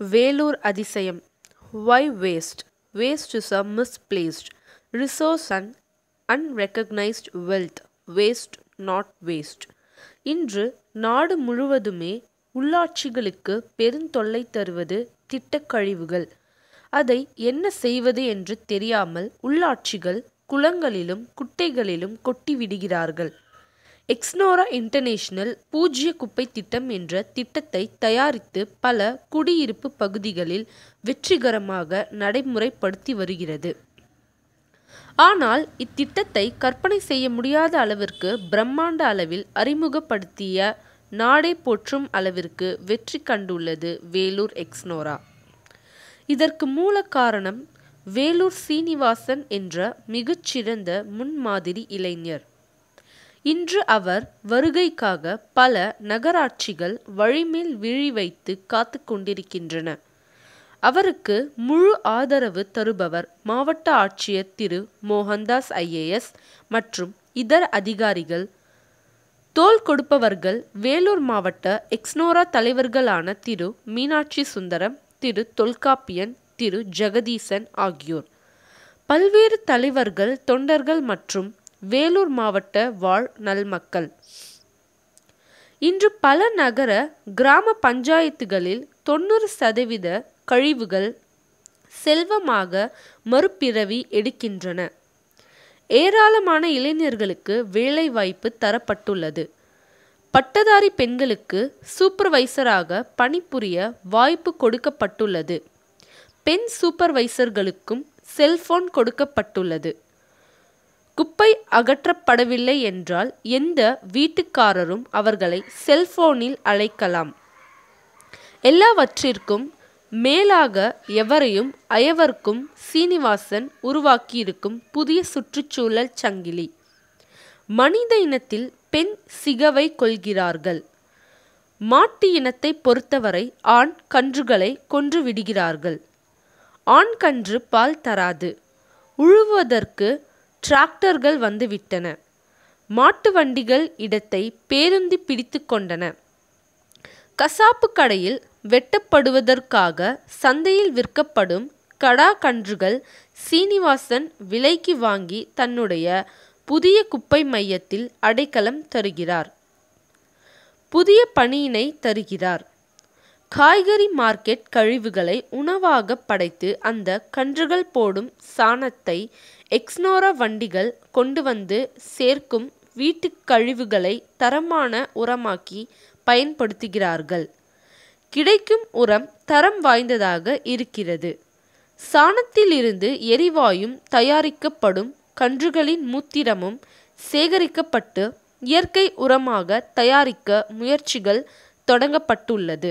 வேலூர் அதிசயம் why waste waste is a misplaced resource and unrecognised wealth waste not waste இன்று நாடு முழுவதுமே உள்ளாட்சிகளுக்கு பெருந்தொல்லை தருவது திட்டக் கழிவுகள் அதை என்ன செய்வது என்று தெரியாமல் உள்ளாட்சிகள் குளங்களிலும் குட்டைகளிலும் கொட்டி விடுகிறார்கள் எக்ஸ்னோரா இன்டர்நேஷனல் பூஜ்ய குப்பை திட்டம் என்ற திட்டத்தை தயாரித்து பல குடியிருப்பு பகுதிகளில் வெற்றிகரமாக நடைமுறைப்படுத்தி வருகிறது ஆனால் இத்திட்டத்தை கற்பனை செய்ய முடியாத அளவிற்கு பிரம்மாண்ட அளவில் அறிமுகப்படுத்திய நாடே போற்றும் அளவிற்கு வெற்றி கண்டுள்ளது வேலூர் எக்ஸ்னோரா இதற்கு மூல காரணம் வேலூர் சீனிவாசன் என்ற மிகச்சிறந்த முன்மாதிரி இளைஞர் இன்று அவர் வருகைக்காக பல நகராட்சிகள் வழிமேல் விழி வைத்து காத்து கொண்டிருக்கின்றன அவருக்கு முழு ஆதரவு தருபவர் மாவட்ட ஆட்சியர் திரு மோகன்தாஸ் ஐஏஎஸ் மற்றும் இதர அதிகாரிகள் தோள் கொடுப்பவர்கள் வேலூர் மாவட்ட எக்ஸ்னோரா தலைவர்களான திரு மீனாட்சி சுந்தரம் திரு தொல்காப்பியன் திரு ஜெகதீசன் ஆகியோர் பல்வேறு தலைவர்கள் தொண்டர்கள் மற்றும் வேலூர் மாவட்ட வாழ் நல்மக்கள் இன்று பல நகர கிராம பஞ்சாயத்துகளில் தொண்ணூறு சதவீத கழிவுகள் செல்வமாக மறுபிறவி எடுக்கின்றன ஏராளமான இளைஞர்களுக்கு வேலைவாய்ப்பு தரப்பட்டுள்ளது பட்டதாரி பெண்களுக்கு சூப்பர்வைசராக பணிபுரிய வாய்ப்பு கொடுக்கப்பட்டுள்ளது பெண் சூப்பர்வைசர்களுக்கும் செல்போன் கொடுக்கப்பட்டுள்ளது குப்பை அகற்றப்படவில்லை என்றால் எந்த வீட்டுக்காரரும் அவர்களை செல்போனில் அழைக்கலாம் எல்லாவற்றிற்கும் மேலாக எவரையும் அயவர்க்கும் சீனிவாசன் உருவாக்கியிருக்கும் புதிய சுற்றுச்சூழல் சங்கிலி மனித இனத்தில் பெண் சிகவை கொள்கிறார்கள் மாட்டு இனத்தை பொறுத்தவரை ஆண் கன்றுகளை கொன்று விடுகிறார்கள் ஆண் கன்று பால் தராது உழுவதற்கு டிராக்டர்கள் வந்துவிட்டன மாட்டு வண்டிகள் இடத்தை பேருந்தி பிடித்து கொண்டன கசாப்பு கடையில் வெட்டப்படுவதற்காக சந்தையில் விற்கப்படும் கடா கன்றுகள் சீனிவாசன் விலைக்கு வாங்கி தன்னுடைய புதிய குப்பை மையத்தில் அடைக்கலம் தருகிறார் புதிய பணியினை தருகிறார் காய்கறி மார்க்கெட் கழிவுகளை உணவாக படைத்து அந்த கன்றுகள் போடும் சாணத்தை எக்ஸ்னோரா வண்டிகள் கொண்டு வந்து சேர்க்கும் வீட்டு கழிவுகளை தரமான உரமாக்கி பயன்படுத்துகிறார்கள் கிடைக்கும் உரம் தரம் வாய்ந்ததாக இருக்கிறது சாணத்திலிருந்து எரிவாயும் தயாரிக்கப்படும் கன்றுகளின் மூத்திரமும் சேகரிக்கப்பட்டு இயற்கை உரமாக தயாரிக்க முயற்சிகள் தொடங்கப்பட்டுள்ளது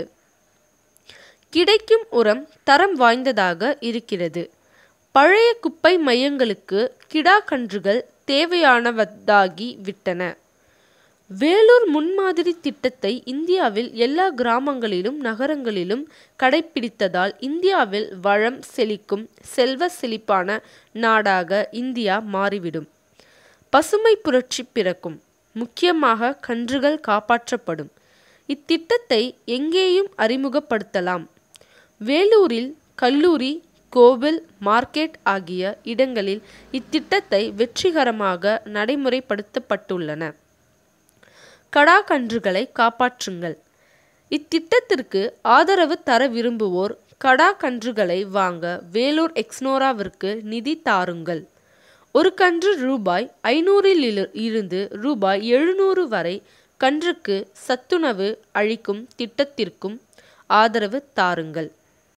கிடைக்கும் உரம் தரம் வாய்ந்ததாக இருக்கிறது பழைய குப்பை மையங்களுக்கு கிடா கன்றுகள் தேவையானவதாகி விட்டன வேலூர் முன்மாதிரி திட்டத்தை இந்தியாவில் எல்லா கிராமங்களிலும் நகரங்களிலும் கடைபிடித்ததால் இந்தியாவில் வளம் செழிக்கும் செல்வ செழிப்பான நாடாக இந்தியா மாறிவிடும் பசுமை புரட்சி பிறக்கும் முக்கியமாக கன்றுகள் காப்பாற்றப்படும் இத்திட்டத்தை எங்கேயும் அறிமுகப்படுத்தலாம் வேலூரில் கல்லூரி கோவில் மார்க்கெட் ஆகிய இடங்களில் இத்திட்டத்தை வெற்றிகரமாக நடைமுறைப்படுத்தப்பட்டுள்ளன கடா கன்றுகளை காப்பாற்றுங்கள் இத்திட்டத்திற்கு ஆதரவு தர விரும்புவோர் கடா கன்றுகளை வாங்க வேலூர் எக்ஸ்னோராவிற்கு நிதி தாருங்கள் ஒரு கன்று ரூபாய் ஐநூறில் இருந்து ரூபாய் எழுநூறு வரை கன்றுக்கு சத்துணவு அளிக்கும் திட்டத்திற்கும் ஆதரவு தாருங்கள்